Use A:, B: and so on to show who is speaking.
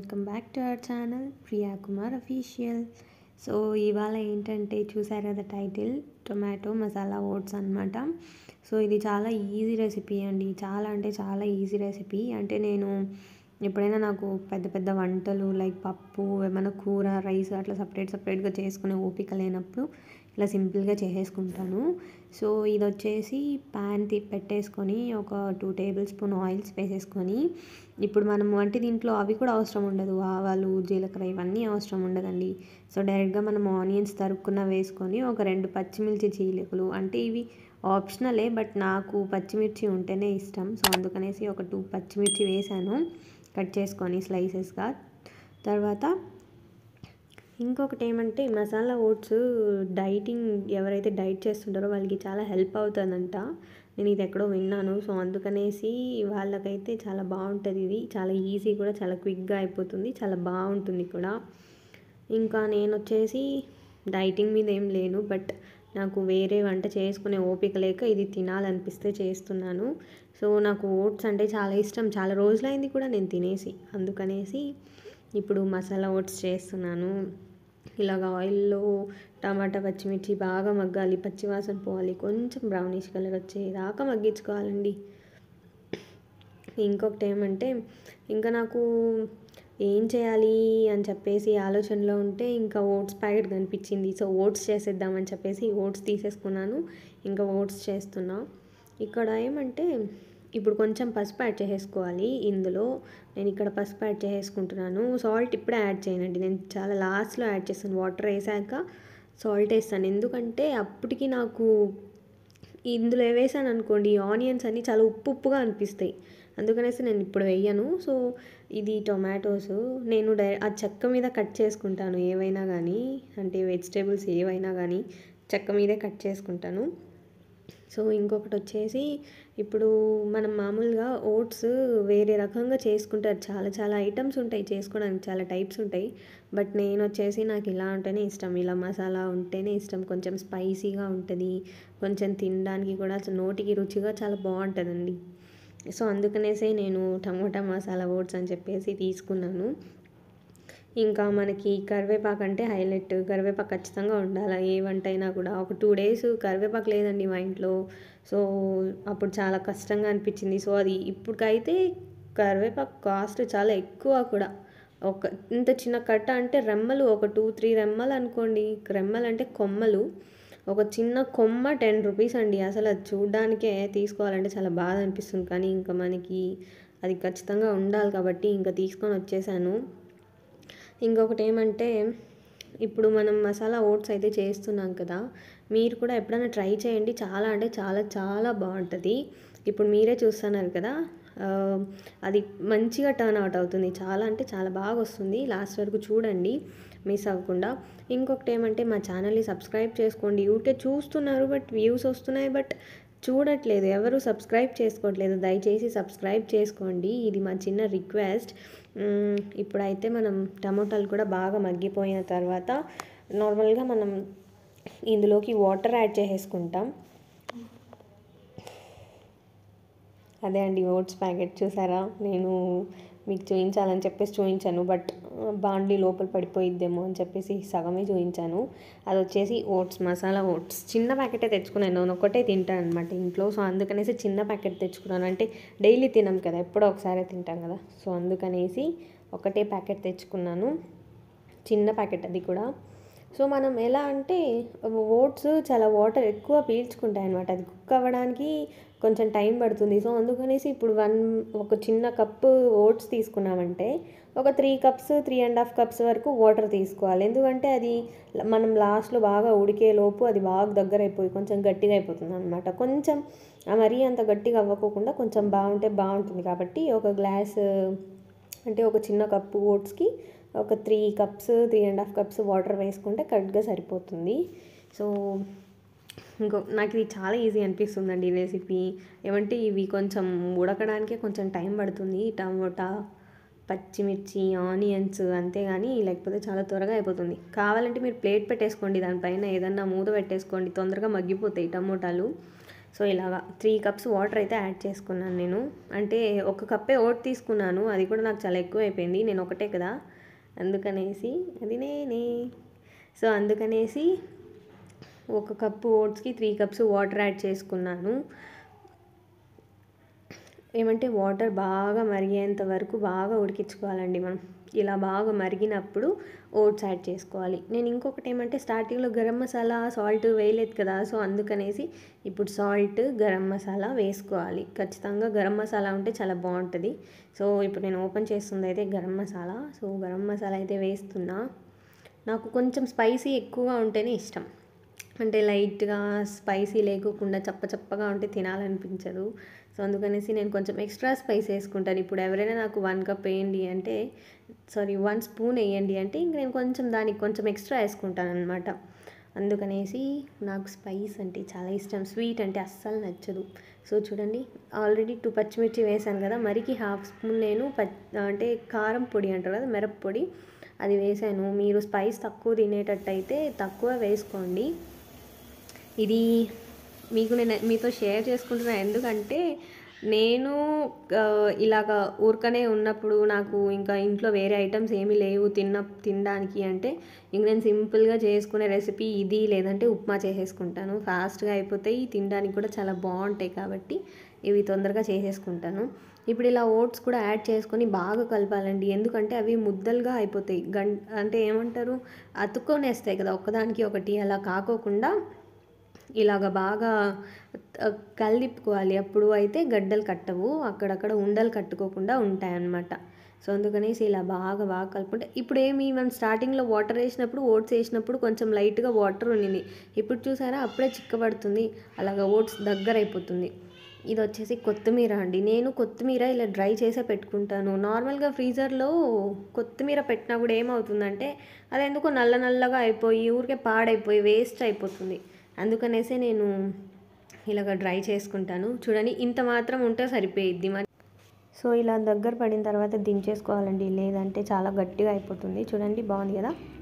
A: welcome back to our channel Priya Kumar official so ఇవాళ ఏంటంటే చూసారు కదా టైటిల్ టొమాటో మసాలా ఓట్స్ అనమాట సో ఇది చాలా ఈజీ రెసిపీ అండి చాలా అంటే చాలా ఈజీ రెసిపీ అంటే నేను ఎప్పుడైనా నాకు పెద్ద పెద్ద వంటలు లైక్ పప్పు ఏమైనా కూర రైస్ అట్లా సపరేట్ సపరేట్గా చేసుకునే ఓపిక లేనప్పుడు ఇలా సింపుల్గా చేసేసుకుంటాను సో ఇది వచ్చేసి ప్యాన్ తి పెట్టేసుకొని ఒక టూ టేబుల్ స్పూన్ ఆయిల్స్ వేసేసుకొని ఇప్పుడు మనం అంటే దీంట్లో అవి కూడా అవసరం ఉండదు ఆవాలు జీలకర్ర ఇవన్నీ అవసరం ఉండదండి సో డైరెక్ట్గా మనం ఆనియన్స్ తరుక్కున్న వేసుకొని ఒక రెండు పచ్చిమిర్చి చీలికలు అంటే ఇవి ఆప్షనలే బట్ నాకు పచ్చిమిర్చి ఉంటేనే ఇష్టం సో అందుకనేసి ఒక టూ పచ్చిమిర్చి వేసాను కట్ చేసుకొని స్లైసెస్గా తర్వాత ఇంకొకటి ఏమంటే మసాలా ఓట్స్ డైటింగ్ ఎవరైతే డైట్ చేస్తుంటారో వాళ్ళకి చాలా హెల్ప్ అవుతుందంట నేను ఇది ఎక్కడో విన్నాను సో అందుకనేసి వాళ్ళకైతే చాలా బాగుంటుంది ఇది చాలా ఈజీ కూడా చాలా క్విక్గా అయిపోతుంది చాలా బాగుంటుంది కూడా ఇంకా నేను వచ్చేసి డైటింగ్ మీద ఏం లేను బట్ నాకు వేరే వంట చేసుకునే ఓపిక లేక ఇది తినాలనిపిస్తే చేస్తున్నాను సో నాకు ఓట్స్ అంటే చాలా ఇష్టం చాలా రోజులైంది కూడా నేను తినేసి అందుకనేసి ఇప్పుడు మసాలా ఓట్స్ చేస్తున్నాను ఇలాగ ఆయిల్లో టమాటా పచ్చిమిర్చి బాగా మగ్గాలి పచ్చివాసన పోవాలి కొంచెం బ్రౌనిష్ కలర్ వచ్చేదాకా మగ్గించుకోవాలండి ఇంకొకటి ఏమంటే ఇంకా నాకు ఏం చేయాలి అని చెప్పేసి ఆలోచనలో ఉంటే ఇంకా ఓట్స్ ప్యాకెట్ కనిపించింది సో ఓట్స్ చేసేద్దామని చెప్పేసి ఓట్స్ తీసేసుకున్నాను ఇంకా ఓట్స్ చేస్తున్నా ఇక్కడ ఏమంటే ఇప్పుడు కొంచెం పసుపు యాడ్ చేసేసుకోవాలి ఇందులో నేను ఇక్కడ పసుపు యాడ్ చేసేసుకుంటున్నాను సాల్ట్ ఇప్పుడే యాడ్ చేయనండి నేను చాలా లాస్ట్లో యాడ్ చేస్తాను వాటర్ వేసాక సాల్ట్ వేస్తాను ఎందుకంటే అప్పటికి నాకు ఇందులో వేసాను అనుకోండి ఆనియన్స్ అన్నీ చాలా ఉప్పు ఉప్పుగా అనిపిస్తాయి అందుకనేసి నేను ఇప్పుడు వేయను సో ఇది టొమాటోస్ నేను డై ఆ చెక్క మీద కట్ చేసుకుంటాను ఏవైనా కానీ అంటే వెజిటేబుల్స్ ఏవైనా కానీ చెక్క మీదే కట్ చేసుకుంటాను సో ఇంకొకటి వచ్చేసి ఇప్పుడు మనం మామూలుగా ఓట్స్ వేరే రకంగా చేసుకుంటారు చాలా చాలా ఐటమ్స్ ఉంటాయి చేసుకోవడానికి చాలా టైప్స్ ఉంటాయి బట్ నేను వచ్చేసి నాకు ఇలా ఉంటేనే ఇష్టం ఇలా మసాలా ఉంటేనే ఇష్టం కొంచెం స్పైసీగా ఉంటుంది కొంచెం తినడానికి కూడా నోటికి రుచిగా చాలా బాగుంటుందండి సో అందుకనేసే నేను టమోటా మసాలా ఓట్స్ అని చెప్పేసి తీసుకున్నాను ఇంకా మనకి కరివేపాకు అంటే హైలైట్ కరివేపాకు ఖచ్చితంగా ఉండాలి ఏ వంట అయినా కూడా ఒక టూ డేస్ కరివేపాకు లేదండి మా ఇంట్లో సో అప్పుడు చాలా కష్టంగా అనిపించింది సో అది ఇప్పటికైతే కరివేపాకు కాస్ట్ చాలా ఎక్కువ కూడా ఒక ఇంత చిన్న కట్ట అంటే రెమ్మలు ఒక టూ త్రీ రెమ్మలు అనుకోండి రెమ్మలు అంటే కొమ్మలు ఒక చిన్న కొమ్మ టెన్ రూపీస్ అండి అసలు అది చూడడానికే తీసుకోవాలంటే చాలా బాధ అనిపిస్తుంది కానీ ఇంకా మనకి అది ఖచ్చితంగా ఉండాలి కాబట్టి ఇంకా తీసుకొని వచ్చేసాను ఇంకొకటి ఏమంటే ఇప్పుడు మనం మసాలా ఓట్స్ అయితే చేస్తున్నాం కదా మీరు కూడా ఎప్పుడైనా ట్రై చేయండి చాలా అంటే చాలా చాలా బాగుంటుంది ఇప్పుడు మీరే చూస్తున్నారు కదా అది మంచిగా టర్న్ అవుట్ అవుతుంది చాలా అంటే చాలా బాగా వస్తుంది లాస్ట్ వరకు చూడండి మిస్ అవ్వకుండా ఇంకొకటి ఏమంటే మా ఛానల్ని సబ్స్క్రైబ్ చేసుకోండి ఊరికే చూస్తున్నారు బట్ వ్యూస్ వస్తున్నాయి బట్ చూడట్లేదు ఎవరు సబ్స్క్రైబ్ చేసుకోవట్లేదు దయచేసి సబ్స్క్రైబ్ చేసుకోండి ఇది మా చిన్న రిక్వెస్ట్ ఇప్పుడైతే మనం టమోటాలు కూడా బాగా మగ్గిపోయిన తర్వాత నార్మల్గా మనం ఇందులోకి వాటర్ యాడ్ చేసేసుకుంటాం అదే అండి ఓట్స్ ప్యాకెట్ చూసారా నేను మీకు చూపించాలని చెప్పేసి చూపించాను బట్ బాండ్లీ లోపల పడిపోయిద్దేమో అని చెప్పేసి సగమే చూపించాను అది వచ్చేసి ఓట్స్ మసాలా ఓట్స్ చిన్న ప్యాకెటే తెచ్చుకున్నాను నేను ఒకటే తింటాను అనమాట ఇంట్లో సో అందుకనేసి చిన్న ప్యాకెట్ తెచ్చుకున్నాను అంటే డైలీ తినాం కదా ఎప్పుడో ఒకసారి తింటాం కదా సో అందుకనేసి ఒకటే ప్యాకెట్ తెచ్చుకున్నాను చిన్న ప్యాకెట్ అది కూడా సో మనం ఎలా అంటే ఓట్స్ చాలా వాటర్ ఎక్కువ పీల్చుకుంటాయి అనమాట అది కుక్ అవ్వడానికి కొంచెం టైం పడుతుంది సో అందుకనేసి ఇప్పుడు వన్ ఒక చిన్న కప్పు ఓట్స్ తీసుకున్నామంటే ఒక three cups three and half cups వరకు వాటర్ తీసుకోవాలి ఎందుకంటే అది మనం లాస్ట్లో బాగా ఉడికే లోపు అది బాగా దగ్గర అయిపోయి కొంచెం గట్టిగా అయిపోతుంది అనమాట కొంచెం మరీ అంత గట్టిగా అవ్వకోకుండా కొంచెం బాగుంటే బాగుంటుంది కాబట్టి ఒక గ్లాస్ అంటే ఒక చిన్న కప్పు ఓట్స్కి ఒక three cups three and half cups water వేసుకుంటే కరెక్ట్గా సరిపోతుంది సో ఇంకో నాకు ఇది చాలా ఈజీ అనిపిస్తుందండి రెసిపీ ఏమంటే ఇవి కొంచెం ఉడకడానికే కొంచెం టైం పడుతుంది టమోటా పచ్చిమిర్చి ఆనియన్స్ అంతేగాని లేకపోతే చాలా త్వరగా అయిపోతుంది కావాలంటే మీరు ప్లేట్ పెట్టేసుకోండి దానిపైన ఏదన్నా మూత పెట్టేసుకోండి తొందరగా మగ్గిపోతాయి టమోటాలు సో ఇలాగా త్రీ కప్స్ వాటర్ అయితే యాడ్ చేసుకున్నాను నేను అంటే ఒక కప్పే ఓట్ తీసుకున్నాను అది కూడా నాకు చాలా ఎక్కువ అయిపోయింది నేను ఒకటే కదా అందుకనేసి అది నేనే సో అందుకనేసి ఒక కప్పు ఓట్స్కి త్రీ కప్స్ వాటర్ యాడ్ చేసుకున్నాను ఏమంటే వాటర్ బాగా మరిగేంత వరకు బాగా ఉడికించుకోవాలండి మనం ఇలా బాగా మరిగినప్పుడు ఓట్స్ యాడ్ చేసుకోవాలి నేను ఇంకొకటి ఏమంటే స్టార్టింగ్లో గరం మసాలా సాల్ట్ వేయలేదు కదా సో అందుకనేసి ఇప్పుడు సాల్ట్ గరం మసాలా వేసుకోవాలి ఖచ్చితంగా గరం మసాలా ఉంటే చాలా బాగుంటుంది సో ఇప్పుడు నేను ఓపెన్ చేస్తుంది అయితే గరం మసాలా సో గరం మసాలా అయితే వేస్తున్నా నాకు కొంచెం స్పైసీ ఎక్కువగా ఉంటేనే ఇష్టం అంటే లైట్గా స్పైసీ లేకోకుండా చప్ప చప్పగా ఉంటే తినాలనిపించదు సో అందుకనేసి నేను కొంచెం ఎక్స్ట్రా స్పైస్ వేసుకుంటాను ఇప్పుడు ఎవరైనా నాకు వన్ కప్ వేయండి అంటే సారీ వన్ స్పూన్ వేయండి అంటే ఇంక నేను కొంచెం దానికి కొంచెం ఎక్స్ట్రా వేసుకుంటాను అనమాట అందుకనేసి నాకు స్పైస్ అంటే చాలా ఇష్టం స్వీట్ అంటే అస్సలు నచ్చదు సో చూడండి ఆల్రెడీ టూ పచ్చిమిర్చి వేసాను కదా మరికి హాఫ్ స్పూన్ నేను పచ్ అంటే కారం పొడి అంటారు కదా మిరప్పొడి అది వేసాను మీరు స్పైస్ తక్కువ తినేటట్టయితే తక్కువ వేసుకోండి ఇది మీకు నేను మీతో షేర్ చేసుకుంటున్నా ఎందుకంటే నేను ఇలాగ ఊరికనే ఉన్నప్పుడు నాకు ఇంకా ఇంట్లో వేరే ఐటమ్స్ ఏమీ లేవు తిన్న తినడానికి అంటే ఇంక నేను సింపుల్గా చేసుకునే రెసిపీ ఇది లేదంటే ఉప్మా చేసేసుకుంటాను ఫాస్ట్గా అయిపోతాయి తినడానికి కూడా చాలా బాగుంటాయి కాబట్టి ఇవి తొందరగా చేసేసుకుంటాను ఇప్పుడు ఇలా ఓట్స్ కూడా యాడ్ చేసుకొని బాగా కలపాలండి ఎందుకంటే అవి ముద్దలుగా అయిపోతాయి గం అంటే ఏమంటారు అతుక్కొనేస్తాయి కదా ఒకదానికి ఒకటి అలా కాకోకుండా ఇలాగ బాగా కలిపుకోవాలి అప్పుడు అయితే గడ్డలు కట్టవు అక్కడక్కడ ఉండలు కట్టుకోకుండా ఉంటాయన్నమాట సో అందుకనేసి ఇలా బాగా బాగా కలుపుకుంటే ఇప్పుడు ఏమి మనం స్టార్టింగ్లో వాటర్ వేసినప్పుడు ఓట్స్ వేసినప్పుడు కొంచెం లైట్గా వాటర్ ఉండింది ఇప్పుడు చూసారా అప్పుడే చిక్కబడుతుంది అలాగ ఓట్స్ దగ్గర అయిపోతుంది ఇది వచ్చేసి కొత్తిమీర అండి నేను కొత్తిమీర ఇలా డ్రై చేసే పెట్టుకుంటాను నార్మల్గా ఫ్రీజర్లో కొత్తిమీర పెట్టినా కూడా ఏమవుతుందంటే అది ఎందుకో నల్ల నల్లగా అయిపోయి ఊరికే పాడైపోయి వేస్ట్ అయిపోతుంది అందుకనేసే నేను ఇలాగ డ్రై చేసుకుంటాను చూడండి ఇంత మాత్రం ఉంటే సరిపోయిద్ది మరి సో ఇలా దగ్గర పడిన తర్వాత దించేసుకోవాలండి లేదంటే చాలా గట్టిగా అయిపోతుంది చూడండి బాగుంది కదా